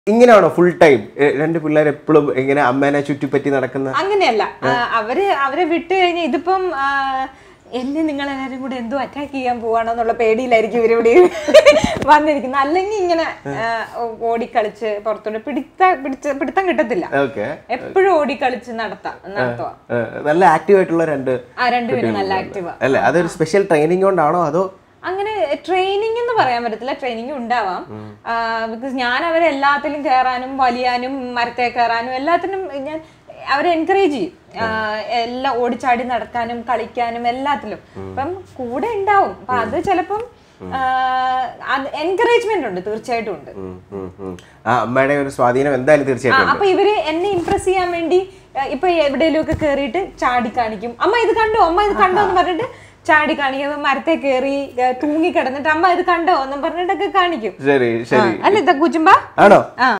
ഇങ്ങനെയാണോ full time രണ്ട് പിള്ളേർ എപ്പോഴും ഇങ്ങനെ അമ്മേനെ ചുറ്റിപ്പറ്റി നടക്കുന്ന അങ്ങനെയല്ല ആ, അവര് അവരെ വിട്ട് കഴിഞ്ഞാൽ ഇതിപ്പം ആ, എന്നെ നിങ്ങൾ എല്ലാവരും കൂടെ എന്തോ അറ്റാക്ക് ചെയ്യാൻ പോവാണോ എന്നുള്ള പേടിയിലായിരിക്കും ഇവരിവിടെ വന്നിരിക്കുന്നത് അല്ലെങ്കിൽ ഇങ്ങനെ ആ, ഓ- ഓടിക്കളിച്ച് പുറത്തോട്ട് പിടിത്ത പിടിച്ച പിടുത്തം കിട്ടത്തില്ല ഓക്കെ എപ്പോഴും ഓടിക്കളിച്ച് നടത്താം നടത്തുക നല്ല ആക്റ്റീവ് ആയിട്ടുള്ള രണ്ട് ആ രണ്ടുപേരും നല്ല ആക്റ്റീവാ അല്ലേ അതൊരു സ്പെഷ്യൽ ട്രെയിനിങ് കൊണ്ടാണോ അതോ അങ്ങനെ ട്രെയിനിങ് എന്ന് പറയാൻ പറ്റത്തില്ല ട്രെയിനിങ് ഉണ്ടാവാം ബിക്കോസ് ഞാൻ അവരെ എല്ലാത്തിലും കയറാനും വലിയാനും മരത്തെ കയറാനും എല്ലാത്തിനും ഞാൻ അവരെ എൻകറേജ് ചെയ്യും ആ, എല്ലാം ഓടിച്ചാടി നടക്കാനും കളിക്കാനും എല്ലാത്തിലും അപ്പം കൂടെ ഉണ്ടാവും അപ്പൊ അത് ചിലപ്പം എൻകറേജ്മെന്റ് ഉണ്ട് തീർച്ചയായിട്ടും ഉണ്ട് ഉം, ഉം, ഉം. ആ അമ്മയുടെ ഒരു സ്വാധീനം എന്തായാലും ആ, തീർച്ചയായിട്ടും ഉണ്ട്. അപ്പൊ ഇവര് എന്നെ ഇംപ്രസ് ചെയ്യാൻ വേണ്ടി ആ, ഇപ്പൊ എവിടെയെങ്കിലും ഒക്കെ കേറിയിട്ട് ചാടി കാണിക്കും അമ്മ ഇത് കണ്ടോ അമ്മ ഇത് കണ്ടോ എന്ന് പറഞ്ഞിട്ട് ചാടി കാണിക്കും അപ്പൊ മരത്തെ കയറി തൂങ്ങി കിടന്നിട്ട് അമ്മ ഇത് കണ്ടോ എന്നും പറഞ്ഞിട്ടൊക്കെ കാണിക്കും ശരി ശരി അല്ല ഇതാ കുച്ചുമ്പ ആണോ ആ